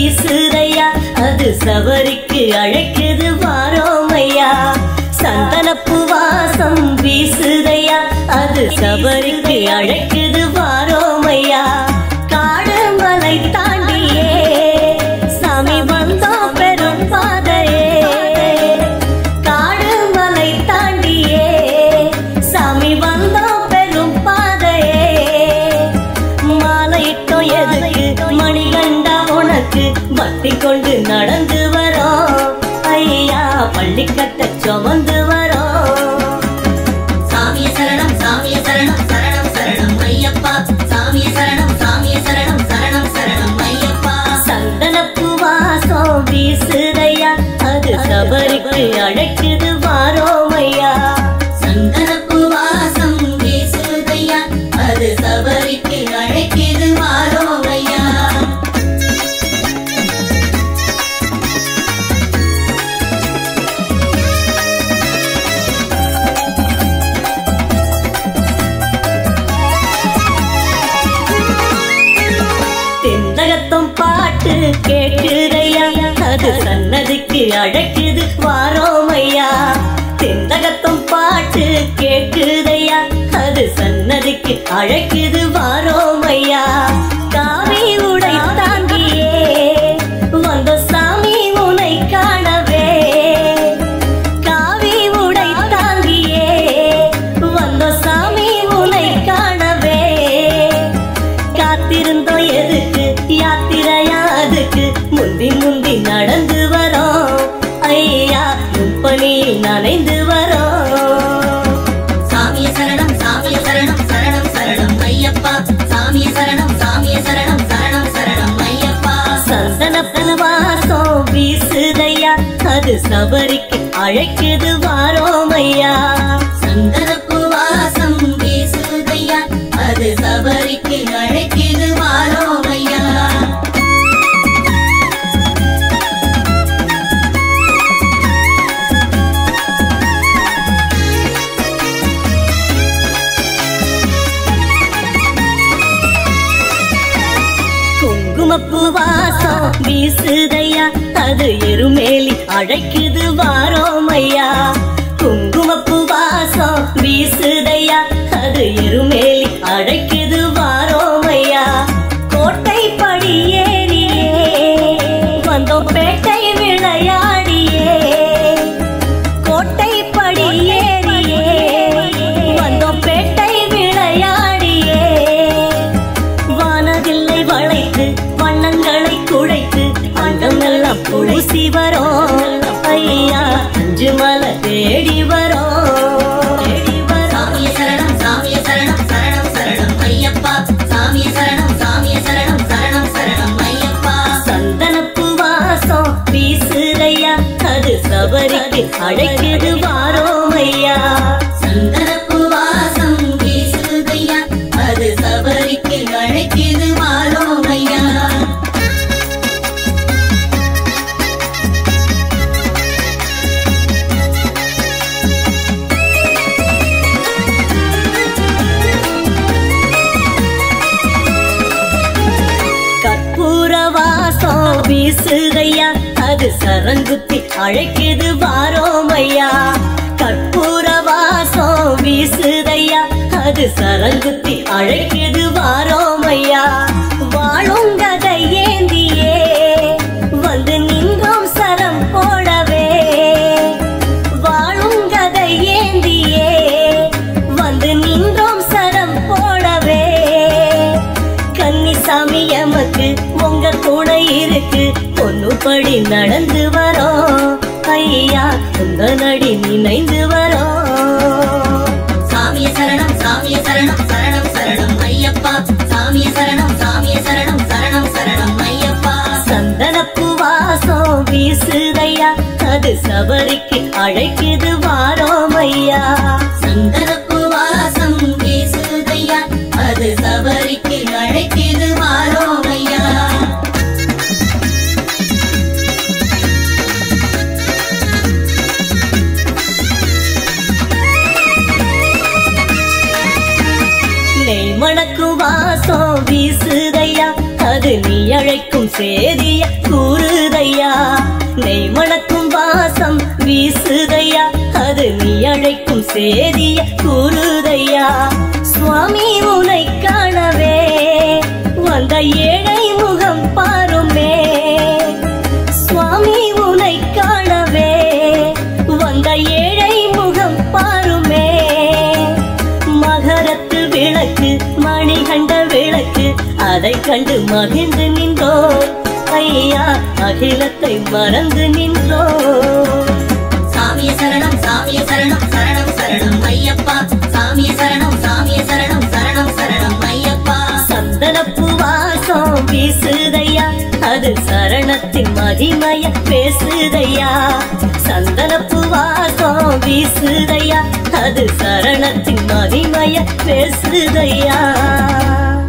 வீசுதையா அது சபரிக்கு அழைக்குது வாரோமையா சந்தனப்பு வாசம் வீசுதையா அது சபரிக்கு அழைக்குது வாரோமையா காடு மலை தாண்டியே சாமி வந்தோம் பெரும் பாதையே காடு மலை தாண்டியே சாமி வந்தோம் பெரும் பாதையே மாலையிட்டோம் எதுக்கு மணிகண்டா உனக்கு பக்தி கொண்டு நடந்து வரோம் ஐயா பள்ளிக்கட்ட சுமந்து வரோம் சாமிய சரணம் சாமிய சரணம் சரணம் சரணம் ஐயப்பா சாமிய சரணம் சாமிய சரணம் சரணம் சரணம் ஐயப்பா சந்தனப்பு வாசம் வீசுதையா அது சபரிக்கு அழைக்குது வாரோமையா சந்தனப்பு வாசம் வீசுதையா அது சபரிக்கு அழைக்கிது வாரோமையா தெந்தகத்தம் பாட்டு கேட்குதையா அது சன்னதிக்கு அழைக்குது வாரோமையா தெந்தகத்தம் பாட்டு கேட்குதையா அது சன்னதிக்கு அழைக்குது வாரோமையா காவி உடை தாங்கியே வந்த சாமி உனை காணவே காவி உடை தாங்கியே வந்த சாமி உனை காணவே காத்திருந்தோம் எதுக்கு யாத்திரையா அதுக்கு முந்தி முந்தி நடந்து வரோம் ஐயா முப்பணியில் நனைந்து வரோம் சாமிய சரணம் சாமிய சரணம் சரணம் சரணம் ஐயப்பா சாமிய சரணம் சாமிய சரணம் சரணம் சரணம் ஐயப்பா சந்தனப்பு வாசம் வீசுதையா அது சபரிக்கு அழைக்குது வாரோமையா சந்தனப்பு வாசம் வீசுதையா அது சபரிக்கு அழைக்கிது வாரோமையா குங்குமப்பு வாசம் வீசுதையா அது எருமேலி அழைக்குது வாரோமையா குங்குமப்பு வாசம் வீசுதையா அது எருமேலி அழைக்குது வாரோமையா கோட்டை படி ஏறியே வந்தோம் பேட்டை விளையாடியே கோட்டை படி ஏறியே வந்தோம் பேட்டை விளையாடியே வானவில்லை வளைத்து வண்ணங்களை குழைத்து அண்டமெல்லாம் பூசி வரோம் ஐயா அஞ்சு மலை தேடி வரோம் தேடி வரோம் சாமிய சரணம் சாமிய சரணம் சரணம் சரணம் ஐயப்பா சாமிய சரணம் சாமிய சரணம் சரணம் சரணம் ஐயப்பா சந்தனப்பு வாசம் வீசுதையா அது சபரிக்கு அழைக்குது வாரோம் ஐயா சந்தனப்பு வாசம் வீசுதையா அது சபரிக்கு அழைக்கிது வாரோமையா கற்பூர வாசம் வீசுதையா அது சரங்குத்தி அழைக்குது வாரோமையா கற்பூர வாசம் வீசுதையா அது சரங்குத்தி அழைக்குது வாரோமையா வாழும் கதை ஏந்தியே வந்து நின்றோம் சரம் போடவே வாழும் கதை ஏந்தியே வந்து நின்றோம் சரம் போடவே கன்னிசாமி எமக்கு உங்க துணை இருக்கு பொண்ணுப்படி நடந்து வரோம் ஐயா உங்க நடி நினைந்து வரோம் சாமிய சரணம் சாமிய சரணம் சரணம் சரணம் ஐயப்பா சாமிய சரணம் சாமிய சரணம் சரணம் சரணம் ஐயப்பா சந்தனப்பு வாசம் வீசுதையா அது சபரிக்கு அழைக்குது வாரோம் ஐயா சந்தனப்பு வாசம் வீசுதையா அது சபரிக்கு அழைக்கிது வாரோமையா நெய் மணக்கு வாசம் வீசுதையா அது நீ அழைக்கும் சேதிய கூறுதையா நெய் மணக்கும் வாசம் வீசுதையா அது நீ அழைக்கும் சேதிய கூறுதையா சுவாமி உனை காணவே வந்த ஏழை முகம் பாருமே சுவாமி உனை காணவே வந்த ஏழை முகம் பாருமே மகரத்து விளக்கு மணிகண்ட விளக்கு அதை கண்டு மகிழ்ந்து நின்றோ ஐயா அகிலத்தை மறந்து நின்றோ சாமிய சரணம் சாமிய சரணம் சரணம் சரணம் ஐயப்பா சாமிய சரணம் சாமிய சரணம் சரணம் சரணம் ஐயப்பா சந்தனப்பு வாசம் வீசுதையா அது சரணத்தின் மகிமைய பேசுதையா சந்தனப்பு வாசம் வீசுதையா அது சரணத்தின் மகிமைய பேசுதையா